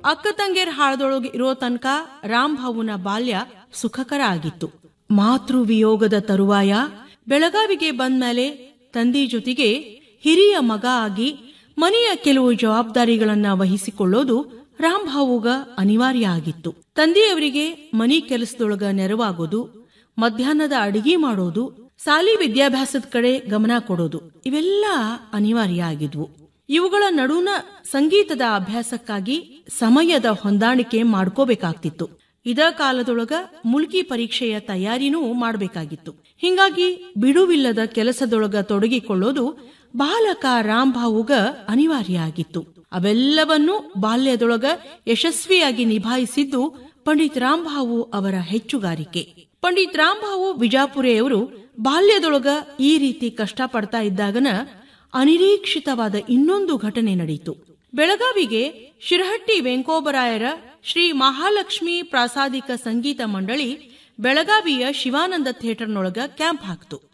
ಅಕ್ಕ ತಂಗಿಯರ್ ಹಾಳದೊಳಗೆ ಇರೋ ತನಕ ರಾಮ್ಭಾವುನ ಬಾಲ್ಯ ಸುಖಕರ ಆಗಿತ್ತು ಮಾತೃ ವಿಯೋಗದ ತರುವಾಯ ಬೆಳಗಾವಿಗೆ ಬಂದ್ಮೇಲೆ ತಂದೆ ಜೊತೆಗೆ ಹಿರಿಯ ಮಗ ಆಗಿ ಮನೆಯ ಕೆಲವು ಜವಾಬ್ದಾರಿಗಳನ್ನ ವಹಿಸಿಕೊಳ್ಳೋದು ರಾಮ್ಭಾವುಗ ಅನಿವಾರ್ಯ ಆಗಿತ್ತು ತಂದೆಯವರಿಗೆ ಮನಿ ಕೆಲಸದೊಳಗ ನೆರವಾಗೋದು ಮಧ್ಯಾಹ್ನದ ಅಡಿಗೆ ಮಾಡೋದು ಸಾಲಿ ವಿದ್ಯಾಭ್ಯಾಸದ ಕಡೆ ಗಮನ ಕೊಡೋದು ಇವೆಲ್ಲ ಅನಿವಾರ್ಯ ಆಗಿದ್ವು ಇವುಗಳ ನಡುನ ಸಂಗೀತದ ಅಭ್ಯಾಸಕ್ಕಾಗಿ ಸಮಯದ ಹೊಂದಾಣಿಕೆ ಮಾಡ್ಕೋಬೇಕಾಗ್ತಿತ್ತು ಇದ ಕಾಲದೊಳಗ ಮುಲ್ಕಿ ಪರೀಕ್ಷೆಯ ತಯಾರಿನೂ ಮಾಡಬೇಕಾಗಿತ್ತು ಹಿಂಗಾಗಿ ಬಿಡುವಿಲ್ಲದ ಕೆಲಸದೊಳಗ ತೊಡಗಿಕೊಳ್ಳೋದು ಬಾಲಕ ರಾಮ್ಭಾವುಗ ಅನಿವಾರ್ಯ ಆಗಿತ್ತು ಅವೆಲ್ಲವನ್ನೂ ಬಾಲ್ಯದೊಳಗ ಯಶಸ್ವಿಯಾಗಿ ನಿಭಾಯಿಸಿದ್ದು ಪಂಡಿತ್ ರಾಮ್ಭಾವು ಅವರ ಹೆಚ್ಚುಗಾರಿಕೆ ಪಂಡಿತ್ ರಾಮ್ಭಾವು ವಿಜಾಪುರೆಯವರು ಬಾಲ್ಯದೊಳಗ ಈ ರೀತಿ ಕಷ್ಟಪಡ್ತಾ ಇದ್ದಾಗನ ಅನಿರೀಕ್ಷಿತವಾದ ಇನ್ನೊಂದು ಘಟನೆ ನಡೆಯಿತು ಬೆಳಗಾವಿಗೆ ಶಿರಹಟ್ಟಿ ವೆಂಕೋಬರಾಯರ ಶ್ರೀ ಮಹಾಲಕ್ಷ್ಮಿ ಪ್ರಾಸಾದಿಕ ಸಂಗೀತ ಮಂಡಳಿ ಬೆಳಗಾವಿಯ ಶಿವಾನಂದ ಥಿಯೇಟರ್ನೊಳಗ ಕ್ಯಾಂಪ್ ಹಾಕ್ತು